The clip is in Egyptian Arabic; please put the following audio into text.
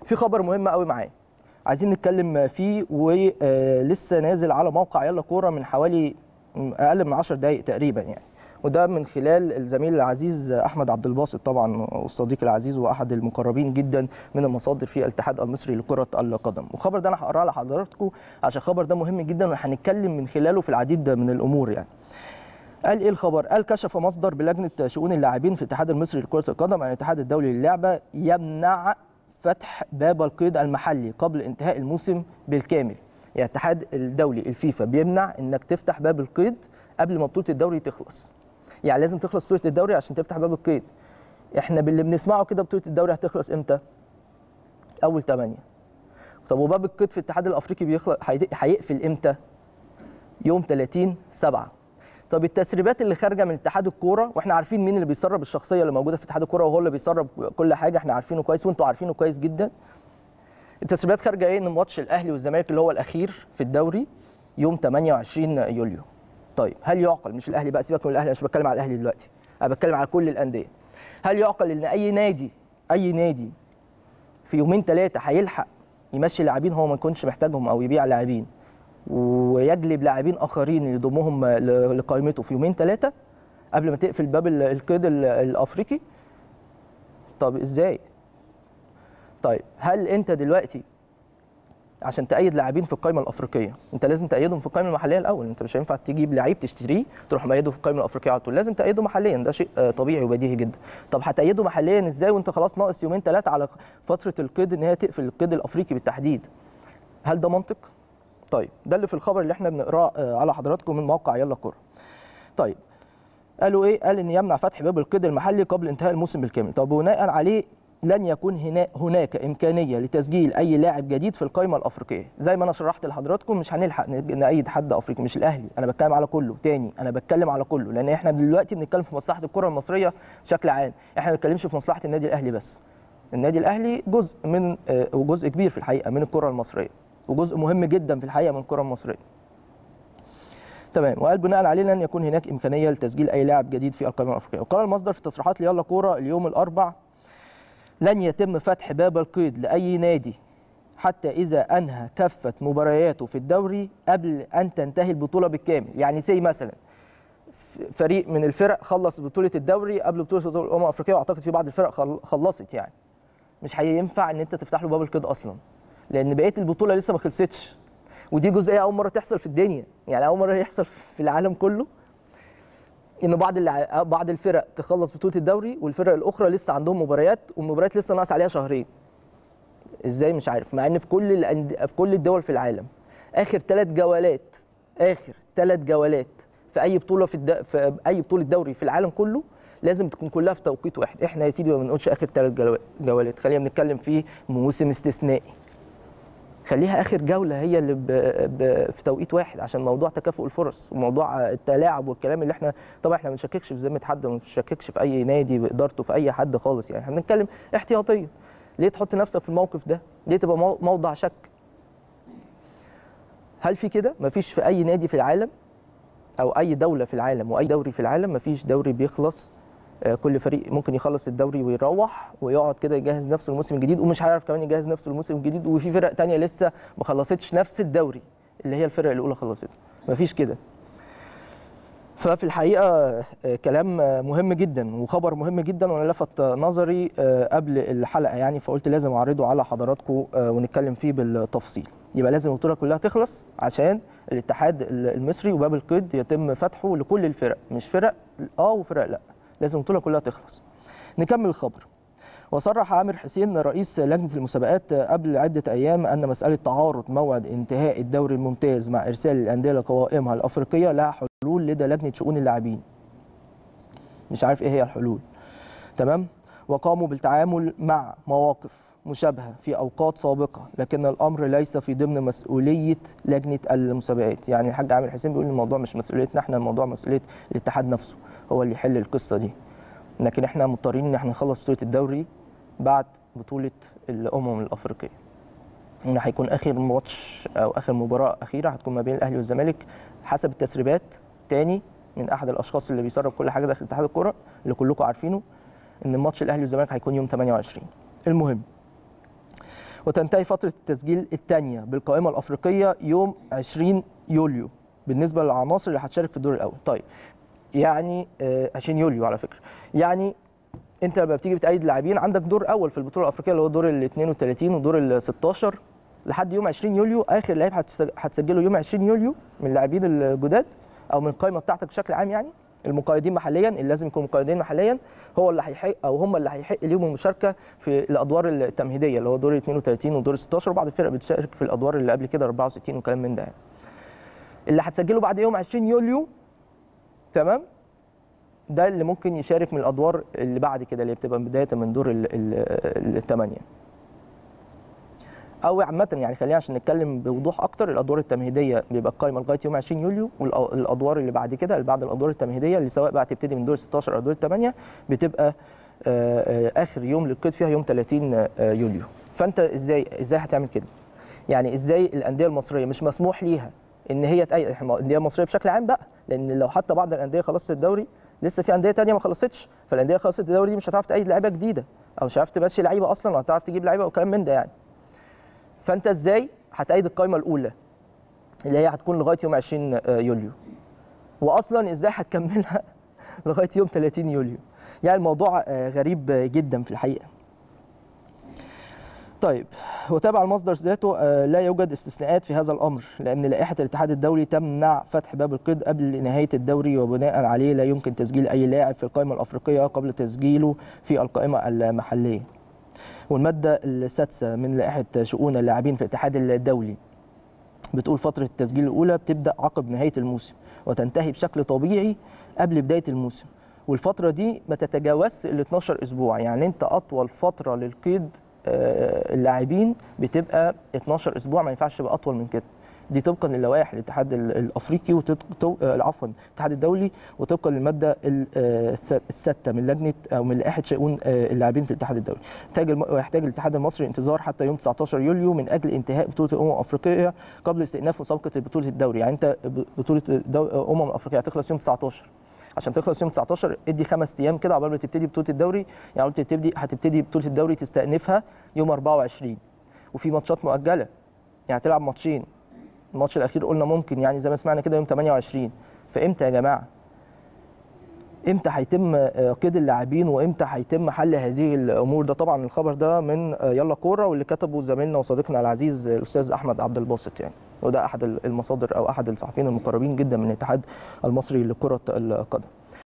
في خبر مهم قوي معايا عايزين نتكلم فيه ولسه نازل على موقع يلا كوره من حوالي اقل من 10 دقائق تقريبا يعني وده من خلال الزميل العزيز احمد عبد الباسط طبعا والصديق العزيز واحد المقربين جدا من المصادر في الاتحاد المصري لكره القدم والخبر ده انا هقراه لحضراتكم عشان الخبر ده مهم جدا وهنتكلم من خلاله في العديد من الامور يعني قال ايه الخبر؟ قال كشف مصدر بلجنه شؤون اللاعبين في الاتحاد المصري لكره القدم عن الاتحاد الدولي للعبه يمنع فتح باب القيد المحلي قبل انتهاء الموسم بالكامل. يعني الاتحاد الدولي الفيفا بيمنع انك تفتح باب القيد قبل ما بطوله الدوري تخلص. يعني لازم تخلص بطوله الدوري عشان تفتح باب القيد. احنا باللي بنسمعه كده بطوله الدوري هتخلص امتى؟ اول 8 طب وباب القيد في الاتحاد الافريقي بيخلص هيقفل امتى؟ يوم 30 7 طب التسريبات اللي خارجه من اتحاد الكوره واحنا عارفين مين اللي بيسرب الشخصيه اللي موجوده في اتحاد الكوره وهو اللي بيسرب كل حاجه احنا عارفينه كويس وانتوا عارفينه كويس جدا التسريبات خارجه ايه ان ماتش الاهلي والزمالك اللي هو الاخير في الدوري يوم 28 يوليو طيب هل يعقل مش الاهلي بقى سيبك من الاهلي مش بتكلم على الاهلي دلوقتي انا بتكلم على كل الانديه هل يعقل ان اي نادي اي نادي في يومين ثلاثه هيلحق يمشي لاعبين هو ما يكونش محتاجهم او يبيع لاعبين ويجلب لاعبين اخرين يضمهم لقائمته في يومين ثلاثه قبل ما تقفل باب القيد الافريقي طب ازاي طيب هل انت دلوقتي عشان تأيد لاعبين في القائمه الافريقيه انت لازم تأيدهم في القائمه المحليه الاول انت مش هينفع تجيب لعيب تشتريه تروح مأيده في القائمه الافريقيه على طول لازم تأيده محليا ده شيء طبيعي وبديهي جدا طب هتأيده محليا ازاي وانت خلاص ناقص يومين ثلاثه على فتره القيد ان هي تقفل القيد الافريقي بالتحديد هل ده منطق طيب ده اللي في الخبر اللي احنا بنقراه على حضراتكم من موقع يلا كوره طيب قالوا ايه قال ان يمنع فتح باب القيد المحلي قبل انتهاء الموسم بالكامل طب بناء عليه لن يكون هنا هناك امكانيه لتسجيل اي لاعب جديد في القائمه الافريقيه زي ما انا شرحت لحضراتكم مش هنلحق نأيد حد افريقي مش الاهلي انا بتكلم على كله تاني انا بتكلم على كله لان احنا دلوقتي بنتكلم في مصلحه الكره المصريه بشكل عام احنا ما بنتكلمش في مصلحه النادي الاهلي بس النادي الاهلي جزء من وجزء كبير في الحقيقه من الكره المصريه وجزء مهم جدا في الحقيقه من الكره المصريه. تمام وقال بناء عليه لن يكون هناك امكانيه لتسجيل اي لاعب جديد في القائمه الافريقيه وقال المصدر في تصريحات ليلا كوره اليوم الاربع لن يتم فتح باب القيد لاي نادي حتى اذا انهى كافه مبارياته في الدوري قبل ان تنتهي البطوله بالكامل يعني سي مثلا فريق من الفرق خلص بطوله الدوري قبل بطوله الامم الافريقيه واعتقد في بعض الفرق خلصت يعني مش هينفع ان انت تفتح له باب القيد اصلا لان بقيه البطوله لسه ما خلصتش ودي جزئيه اول مره تحصل في الدنيا يعني اول مره يحصل في العالم كله ان بعض اللع... بعض الفرق تخلص بطوله الدوري والفرق الاخرى لسه عندهم مباريات والمباريات لسه ناقص عليها شهرين ازاي مش عارف مع ان في كل الأند... في كل الدول في العالم اخر ثلاث جولات اخر ثلاث جولات في اي بطوله في, الد... في اي بطوله دوري في العالم كله لازم تكون كلها في توقيت واحد احنا يا سيدي ما بنقولش اخر ثلاث جولات خلينا بنتكلم في موسم استثنائي خليها اخر جوله هي اللي ب... ب... في توقيت واحد عشان موضوع تكافؤ الفرص وموضوع التلاعب والكلام اللي احنا طبعا احنا ما بنشككش في ذمه حد وما بنشككش في اي نادي بادارته في اي حد خالص يعني احنا بنتكلم احتياطيا ليه تحط نفسك في الموقف ده؟ ليه تبقى مو... موضع شك؟ هل في كده؟ مفيش في اي نادي في العالم او اي دوله في العالم واي دوري في العالم مفيش دوري بيخلص كل فريق ممكن يخلص الدوري ويروح ويقعد كده يجهز نفسه للموسم الجديد ومش هيعرف كمان يجهز نفسه للموسم الجديد وفي فرق تانية لسه ما خلصتش نفس الدوري اللي هي الفرق الاولى خلصته مفيش كده ففي الحقيقه كلام مهم جدا وخبر مهم جدا وانا لفت نظري قبل الحلقه يعني فقلت لازم اعرضه على حضراتكم ونتكلم فيه بالتفصيل يبقى لازم البطوله كلها تخلص عشان الاتحاد المصري وباب القيد يتم فتحه لكل الفرق مش فرق اه وفرق لا لازم البطوله كلها تخلص نكمل الخبر وصرح عامر حسين رئيس لجنه المسابقات قبل عده ايام ان مساله تعارض موعد انتهاء الدوري الممتاز مع ارسال الانديه لقوائمها الافريقيه لها حلول لدى لجنه شؤون اللاعبين مش عارف ايه هي الحلول تمام وقاموا بالتعامل مع مواقف مشابهه في اوقات سابقه لكن الامر ليس في ضمن مسؤوليه لجنه المسابقات يعني الحاج عامر حسين بيقول الموضوع مش مسؤوليتنا احنا الموضوع مسؤوليه الاتحاد نفسه هو اللي يحل القصه دي لكن احنا مضطرين ان احنا نخلص بطوله الدوري بعد بطوله الامم الافريقيه ان هيكون اخر ماتش او اخر مباراه اخيره هتكون ما بين الاهلي والزمالك حسب التسريبات تاني من احد الاشخاص اللي بيسرب كل حاجه داخل اتحاد الكره اللي كلكم عارفينه ان ماتش الاهلي والزمالك هيكون يوم 28 المهم وتنتهي فتره التسجيل الثانيه بالقائمه الافريقيه يوم 20 يوليو بالنسبه للعناصر اللي هتشارك في الدور الاول طيب يعني آه، 20 يوليو على فكره يعني انت لما بتيجي بتأيد لاعبين عندك دور اول في البطوله الافريقيه اللي هو دور ال 32 ودور ال 16 لحد يوم 20 يوليو اخر لعيب هتس- هتسجله يوم 20 يوليو من اللاعبين الجداد او من القائمه بتاعتك بشكل عام يعني المقيدين محليا اللي لازم يكونوا مقيدين محليا هو اللي هيحق او هم اللي هيحق ليهم المشاركه في الادوار التمهيديه اللي هو دور ال 32 ودور ال 16 وبعض الفرق بتشارك في الادوار اللي قبل كده 64 وكلام من ده يعني. اللي هتسجله بعد يوم 20 يوليو تمام ده اللي ممكن يشارك من الادوار اللي بعد كده اللي بتبقى بدايه من دور الثمانيه او عامه يعني خلينا عشان نتكلم بوضوح اكتر الادوار التمهيديه بيبقى القايمه لغايه يوم 20 يوليو والادوار اللي بعد كده اللي بعد الادوار التمهيديه اللي سواء بقى تبتدي من دور 16 او دور 8 بتبقى آه، آه، اخر يوم للقيد فيها يوم 30 آه، يوليو فانت ازاي ازاي هتعمل كده يعني ازاي الانديه المصريه مش مسموح ليها ان هي تأيد إحنا الانديه المصريه بشكل عام بقى لان لو حتى بعض الانديه خلصت الدوري لسه في انديه تانية ما خلصتش فالانديه خلصت الدوري دي مش هتعرف تأيد لعيبه جديده او مش هتعرف تمشي لعيبه اصلا ولا هتعرف تجيب لعيبه وكلام من ده يعني فانت ازاي هتأيد القائمه الاولى اللي هي هتكون لغايه يوم 20 يوليو واصلا ازاي هتكملها لغايه يوم 30 يوليو يعني الموضوع آه، غريب جدا في الحقيقه طيب وتابع المصدر ذاته آه، لا يوجد استثناءات في هذا الامر لان لائحه الاتحاد الدولي تمنع فتح باب القيد قبل نهايه الدوري وبناء عليه لا يمكن تسجيل اي لاعب في القائمه الافريقيه قبل تسجيله في القائمه المحليه والماده السادسه من لائحه شؤون اللاعبين في الاتحاد الدولي بتقول فتره التسجيل الاولى بتبدا عقب نهايه الموسم وتنتهي بشكل طبيعي قبل بدايه الموسم والفتره دي ما تتجاوزش ال 12 اسبوع يعني انت اطول فتره للقيد آه، اللاعبين بتبقى 12 اسبوع ما ينفعش تبقى اطول من كده دي طبقا للوائح الاتحاد ال- الافريقي وتط... آه، عفوا الاتحاد الدولي وطبقا للماده ال- آه، الس- السادسه من لجنه او من لائحه شؤون آه، اللاعبين في الاتحاد الدولي يحتاج الم... يحتاج الاتحاد المصري انتظار حتى يوم 19 يوليو من اجل انتهاء بطوله الامم الافريقيه قبل استئناف مسابقه بطوله الدوري يعني انت ب- بطوله الدو... الامم الافريقيه هتخلص يوم 19 عشان تخلص يوم 19 ادي خمس ايام كده عقبال ما تبتدي بطوله الدوري يعني قلت تبتدي هتبتدي بطوله الدوري تستأنفها يوم 24 وفي ماتشات مؤجله يعني هتلعب ماتشين الماتش الاخير قلنا ممكن يعني زي ما سمعنا كده يوم 28 فامتى يا جماعه امتى هيتم آه، قيد اللاعبين وامتى هيتم حل هذه الامور ده طبعا الخبر ده من آه، يلا كوره واللي كتبه زميلنا وصديقنا العزيز آه، الاستاذ احمد عبد الباسط يعني وده احد المصادر او احد الصحفيين المقربين جدا من الاتحاد المصري لكره القدم